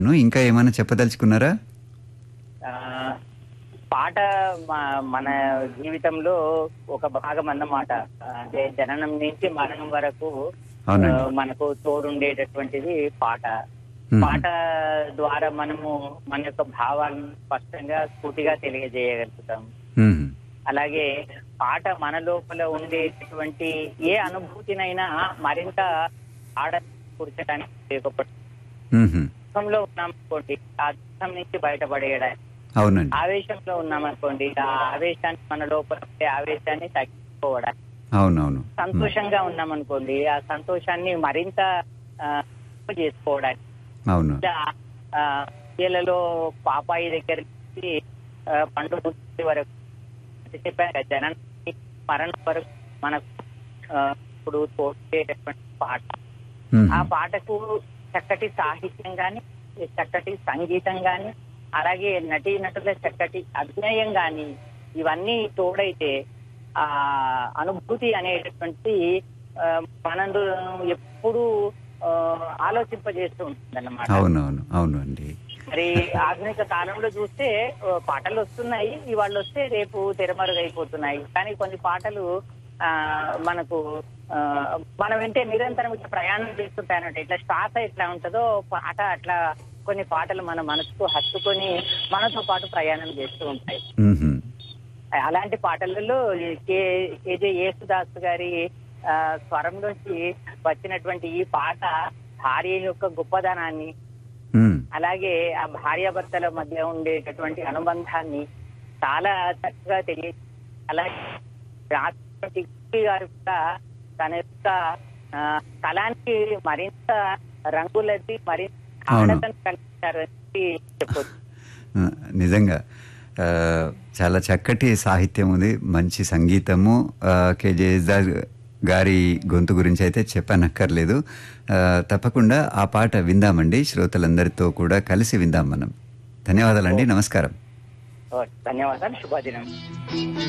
ను ఇంకా ఏమైనా చెప్పదలుచుకున్నారా ఆ, పాట మ- మన జీవితంలో ఒక భాగం అన్నమాట అంటే జననం నుంచి మరణం వరకు అవునండి. ఆ, మనకు తోడుండేటటువంటిది పాట మ్మ్. పాట ద్వారా మనము మన యొక్క భావాలను స్పష్టంగా స్ఫూర్తిగా తెలియజేయగలుగుతాం మ్మ్. అలాగే పాట మన లోపల ఉండేటటువంటి ఏ అనుభూతినైనా మరింత ఆడ కూర్చడానికి ఉపయోగపడుతుంది మ్మ్. దుఃఖంలో ఉన్నామనుకోండి ఆ దుఃఖం నుంచి బయటపడేయడానికి అవునండి ఆవేశంలో ఉన్నామనుకోండి ఆ ఆవేశాన్ని మన లోపల ఉండే ఆవేశాన్ని తగ్గిపోవడానికి అవునవును సంతోషంగా ఉన్నామనుకోండి ఆ సంతోషాన్ని మరింత ఆ, చేసుకోవడానికి అవును ఇలా ఆ, వీళ్ళలో పాపాయి దగ్గర నుంచి ఆ, పండు ముద్దు వరకు అంటే చెప్పాను కదా, జననానికి మరణం వరకు మనకు ఆ, ఇప్పుడు తోడేటటువంటి పాట మ్మ్. ఆ పాటకు చక్కటి సాహిత్యం గాని చక్కటి సంగీతం గాని అలాగే నటీ నటుల చక్కటి అభినయం గాని ఇవన్నీ తోడైతే ఆ అనుభూతి అనేటటువంటి ఆ, మనను ఎప్పుడూ ఆ, ఆలోచింపజేస్తూ ఉంటుంది అన్నమాట అవునవును అవును అండి మరి ఆధునిక కాలంలో చూస్తే ఆ, పాటలు వస్తున్నాయి ఇవాళ వస్తే రేపు తెరమరుగైపోతున్నాయి కానీ కొన్ని పాటలు ఆ మనకు ఆ, మనం వింటే నిరంతరం ఇట్లా ప్రయాణం చేస్తుంటాయన్నట్టు ఇట్లా శ్వాస ఎట్లా ఉంటుందో పాట అట్లా కొన్ని పాటలు మన మనసుకు హత్తుకొని మనతో పాటు ప్రయాణం చేస్తూ ఉంటాయి మ్మ్. అలాంటి పాటలలో ఈ కే కేజే యేసుదాస్ గారి ఆ, స్వరంలోంచి వచ్చినటువంటి ఈ పాట భార్య యొక్క గొప్పదనాన్ని మ్మ్. అలాగే ఆ భార్యాభర్తల మధ్య ఉండేటటువంటి అనుబంధాన్ని చాలా చక్కగా తెలియ అలాగే రాష్ట్రపతి గారు కూడా తన యొక్క ఆ, కళానికి మరింత రంగులది మరింత అవును. ఆడతను కలిగించారని చెప్పొచ్చు ఆ, నిజంగా ఆ, చాలా చక్కటి సాహిత్యం ఉంది మంచి సంగీతము ఆ, కెజే యేసుదాస్ గారి గొంతు గురించి అయితే చెప్పనక్కర్లేదు ఆ, తప్పకుండా ఆ పాట విందామండి శ్రోతలందరితో కూడా కలిసి విందాం మనం ధన్యవాదాలండి నమస్కారం ఓ, ధన్యవాదాలు శుభదినం